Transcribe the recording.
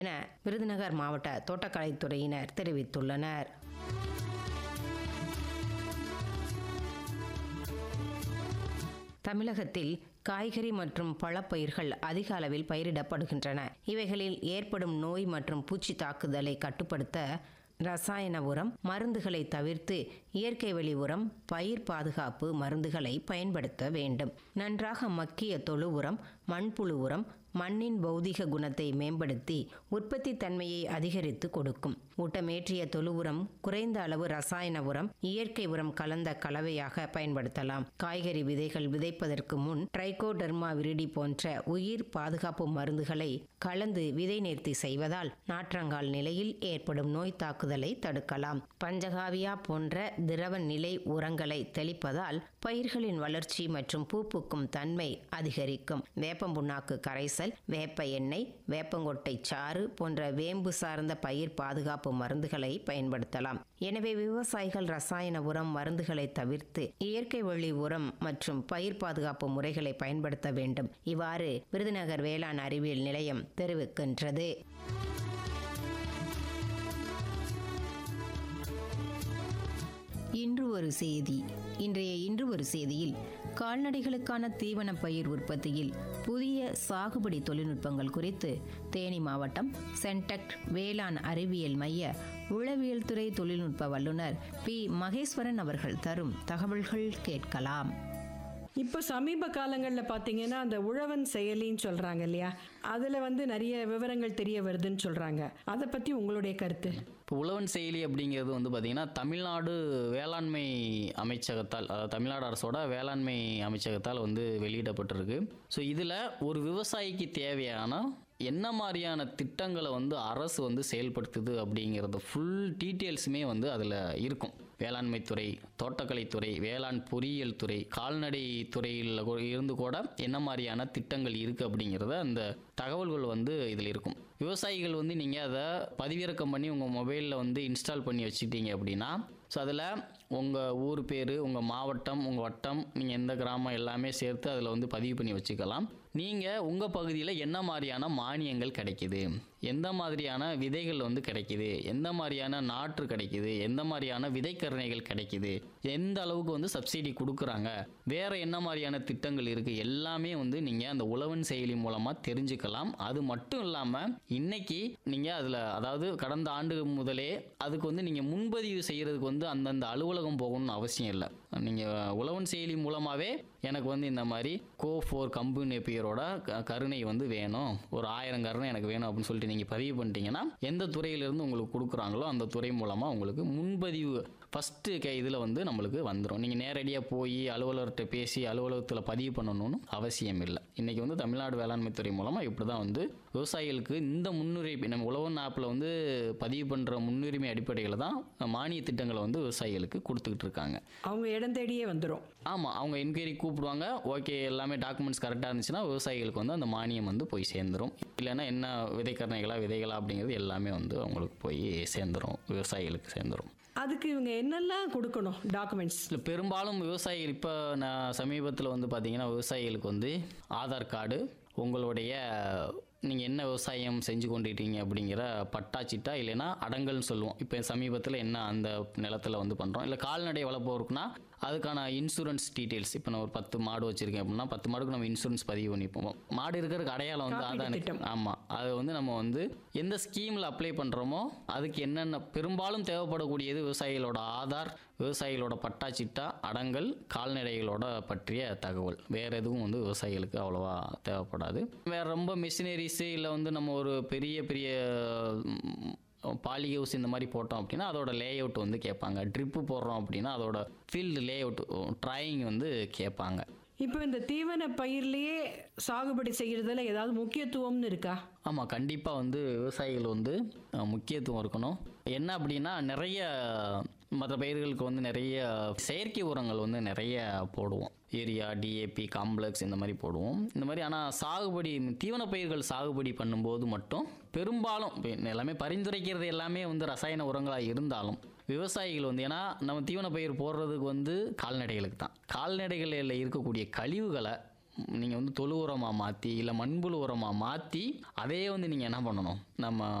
என விருதுநகர் மாவட்ட தோட்டக்கலைத்துறையினர் தெரிவித்துள்ளனர் தமிழகத்தில் காய்கறி மற்றும் பழப்பயிர்கள் அதிக அளவில் பயிரிடப்படுகின்றன இவைகளில் ஏற்படும் நோய் மற்றும் பூச்சி தாக்குதலை கட்டுப்படுத்த ரசாயன உரம் மருந்துகளை தவிர்த்து இயற்கை வழி உரம் பயிர் பாதுகாப்பு மருந்துகளை பயன்படுத்த வேண்டும் நன்றாக மக்கிய தொழு உரம் மண்புழு உரம் மண்ணின் பௌதிக குணத்தை மேம்படுத்தி உற்பத்தி தன்மையை அதிகரித்து கொடுக்கும் ஊட்டமேற்றிய தொழு உரம் குறைந்த அளவு ரசாயன உரம் இயற்கை உரம் கலந்த கலவையாக பயன்படுத்தலாம் காய்கறி விதைகள் விதைப்பதற்கு முன் ட்ரைகோடர்மா விரிடி போன்ற உயிர் பாதுகாப்பு மருந்துகளை கலந்து விதை நேர்த்தி செய்வதால் நாற்றங்கால் நிலையில் ஏற்படும் நோய் தாக்குதலை தடுக்கலாம் பஞ்சகாவியா போன்ற திரவ நிலை உரங்களை தெளிப்பதால் பயிர்களின் வளர்ச்சி மற்றும் பூப்புக்கும் தன்மை அதிகரிக்கும் வேப்பம்புண்ணாக்கு கரைசல் வேப்ப எண்ணெய் வேப்பங்கொட்டை சாறு போன்ற வேம்பு சார்ந்த பயிர் பாதுகாப்பு மருந்துகளை பயன்படுத்தலாம் எனவே விவசாயிகள் ரசாயன உரம் மருந்துகளை தவிர்த்து இயற்கை வழி உரம் மற்றும் பயிர் பாதுகாப்பு முறைகளை பயன்படுத்த வேண்டும் இவ்வாறு விருதுநகர் வேளாண் அறிவியல் நிலையம் தெரிவிக்கின்றது இன்று ஒரு செய்தி இன்றைய இன்று ஒரு செய்தியில் கால்நடைகளுக்கான தீவன பயிர் உற்பத்தியில் புதிய சாகுபடி தொழில்நுட்பங்கள் குறித்து தேனி மாவட்டம் சென்டெக்ட் வேளாண் அறிவியல் மைய உளவியல் துறை தொழில்நுட்ப வல்லுநர் பி மகேஸ்வரன் அவர்கள் தரும் தகவல்கள் கேட்கலாம் இப்போ சமீப காலங்களில் பார்த்தீங்கன்னா அந்த உழவன் செயலின்னு சொல்கிறாங்க இல்லையா அதில் வந்து நிறைய விவரங்கள் தெரிய வருதுன்னு சொல்கிறாங்க அதை பற்றி உங்களுடைய கருத்து இப்போ உழவன் செயலி அப்படிங்கிறது வந்து பார்த்திங்கன்னா தமிழ்நாடு வேளாண்மை அமைச்சகத்தால் அதாவது தமிழ்நாடு அரசோட வேளாண்மை அமைச்சகத்தால் வந்து வெளியிடப்பட்டிருக்கு ஸோ இதில் ஒரு விவசாயிக்கு தேவையான என்ன மாதிரியான திட்டங்களை வந்து அரசு வந்து செயல்படுத்துது அப்படிங்கிறது ஃபுல் டீட்டெயில்ஸுமே வந்து அதில் இருக்கும் வேளாண்மை துறை தோட்டக்கலைத்துறை வேளாண் பொறியியல் துறை கால்நடை துறையில் கூட- இருந்து கூட என்ன மாதிரியான திட்டங்கள் இருக்குது அப்படிங்கிறத அந்த தகவல்கள் வந்து இதில் இருக்கும் விவசாயிகள் வந்து நீங்கள் அதை பதிவிறக்கம் பண்ணி உங்கள் மொபைலில் வந்து இன்ஸ்டால் பண்ணி வச்சுக்கிட்டீங்க அப்படின்னா ஸோ அதில் உங்கள் ஊர் பேர் உங்கள் மாவட்டம் உங்கள் வட்டம் நீங்கள் எந்த கிராமம் எல்லாமே சேர்த்து அதில் வந்து பதிவு பண்ணி வச்சுக்கலாம் நீங்கள் உங்கள் பகுதியில் என்ன மாதிரியான மானியங்கள் கிடைக்குது எந்த மாதிரியான விதைகள் வந்து கிடைக்குது எந்த மாதிரியான நாற்று கிடைக்குது எந்த மாதிரியான விதைக்கரணைகள் கிடைக்குது எந்த அளவுக்கு வந்து சப்சிடி கொடுக்குறாங்க வேற என்ன மாதிரியான திட்டங்கள் இருக்குது எல்லாமே வந்து நீங்கள் அந்த உழவன் செயலி மூலமாக தெரிஞ்சுக்கலாம் அது மட்டும் இல்லாமல் இன்னைக்கு நீங்கள் அதில் அதாவது கடந்த ஆண்டு முதலே அதுக்கு வந்து நீங்கள் முன்பதிவு செய்கிறதுக்கு வந்து அந்தந்த அலுவலகம் போகணும்னு அவசியம் இல்லை நீங்கள் உழவன் செயலி மூலமாகவே எனக்கு வந்து இந்த மாதிரி கோ ஃபோர் கம்பு நெப்பியரோட க- கருணை வந்து வேணும் ஒரு ஆயிரம் கருணை எனக்கு வேணும் அப்படின்னு சொல்லிட்டு நீங்கள் பதிவு பண்ணிட்டீங்கன்னா எந்த துறையிலேருந்து உங்களுக்கு கொடுக்குறாங்களோ அந்த துறை மூலமாக உங்களுக்கு முன்பதிவு ஃபஸ்ட்டு கே இதில் வந்து நம்மளுக்கு வந்துடும் நீங்கள் நேரடியாக போய் அலுவலர்கிட்ட பேசி அலுவலகத்தில் பதிவு பண்ணணும்னு அவசியம் இல்லை இன்றைக்கி வந்து தமிழ்நாடு வேளாண்மை துறை மூலமாக இப்படி தான் வந்து விவசாயிகளுக்கு இந்த முன்னுரிமை நம்ம உழவன் ஆப்பில் வந்து பதிவு பண்ணுற முன்னுரிமை அடிப்படையில் தான் மானிய திட்டங்களை வந்து விவசாயிகளுக்கு கொடுத்துக்கிட்டு இருக்காங்க அவங்க இடம் தேடியே வந்துடும் ஆமாம் அவங்க என்கொயரி கூப்பிடுவாங்க ஓகே எல்லாமே டாக்குமெண்ட்ஸ் கரெக்டாக இருந்துச்சுன்னா விவசாயிகளுக்கு வந்து அந்த மானியம் வந்து போய் சேர்ந்துரும் இல்லைன்னா என்ன விதைக்கரணைகளா விதைகளா அப்படிங்கிறது எல்லாமே வந்து அவங்களுக்கு போய் சேர்ந்துரும் விவசாயிகளுக்கு சேர்ந்துரும் அதுக்கு இவங்க என்னெல்லாம் கொடுக்கணும் டாக்குமெண்ட்ஸ் இல்லை பெரும்பாலும் விவசாயிகள் இப்போ நான் சமீபத்தில் வந்து பார்த்தீங்கன்னா விவசாயிகளுக்கு வந்து ஆதார் கார்டு உங்களுடைய நீங்கள் என்ன விவசாயம் செஞ்சு கொண்டிருக்கீங்க அப்படிங்கிற பட்டா சிட்டா இல்லைன்னா அடங்கல்னு சொல்லுவோம் இப்போ சமீபத்தில் என்ன அந்த நிலத்தில் வந்து பண்ணுறோம் இல்லை கால்நடை வளர்ப்போருக்குன்னா அதுக்கான இன்சூரன்ஸ் டீட்டெயில்ஸ் இப்போ நான் ஒரு பத்து மாடு வச்சுருக்கேன் அப்படின்னா பத்து மாடுக்கு நம்ம இன்சூரன்ஸ் பதிவு பண்ணிப்போம் மாடு இருக்கிறதுக்கு அடையாளம் வந்து காப்பீட்டு அதான் திட்டம். ஆமாம் அது வந்து நம்ம வந்து எந்த ஸ்கீமில் அப்ளை பண்ணுறோமோ அதுக்கு என்னென்ன பெரும்பாலும் தேவைப்படக்கூடியது விவசாயிகளோட ஆதார் விவசாயிகளோட பட்டா சிட்டா அடங்கல் கால்நடைகளோட பற்றிய தகவல் வேறு எதுவும் வந்து விவசாயிகளுக்கு அவ்வளோவா தேவைப்படாது வேறு ரொம்ப மிஷினரிஸு இல்லை வந்து நம்ம ஒரு பெரிய பெரிய பாலி ஹவுஸ் இந்த மாதிரி போட்டோம் அப்படின்னா அதோட லேஅவுட் வந்து கேட்பாங்க ட்ரிப்பு போடுறோம் அப்படின்னா அதோட ஃபீல்டு லேஅவுட் ட்ராயிங் வந்து கேட்பாங்க இப்போ இந்த தீவன பயிர்லேயே சாகுபடி செய்கிறதுல ஏதாவது முக்கியத்துவம்னு இருக்கா ஆமாம் கண்டிப்பாக வந்து விவசாயிகள் வந்து அஹ், முக்கியத்துவம் இருக்கணும் என்ன அப்படின்னா நிறைய மற்ற பயிர்களுக்கு வந்து நிறைய செயற்கை உரங்கள் வந்து நிறைய போடுவோம் யூரியா டிஏபி காம்ப்ளெக்ஸ் இந்த மாதிரி போடுவோம் இந்த மாதிரி ஆனால் சாகுபடி தீவன பயிர்கள் சாகுபடி பண்ணும்போது மட்டும் பெரும்பாலும் இப்ப எல்லாமே பரிந்துரைக்கிறது எல்லாமே வந்து ரசாயன உரங்களாக இருந்தாலும் விவசாயிகள் வந்து ஏன்னா நம்ம தீவன பயிர் போடுறதுக்கு வந்து கால்நடைகளுக்கு தான் கால்நடைகளில் இருக்கக்கூடிய கழிவுகளை நீங்கள் வந்து தொழு உரமாக மாற்றி இல்லை மண்புழு உரமாக மாற்றி அதையே வந்து நீங்கள் என்ன பண்ணணும் நம்ம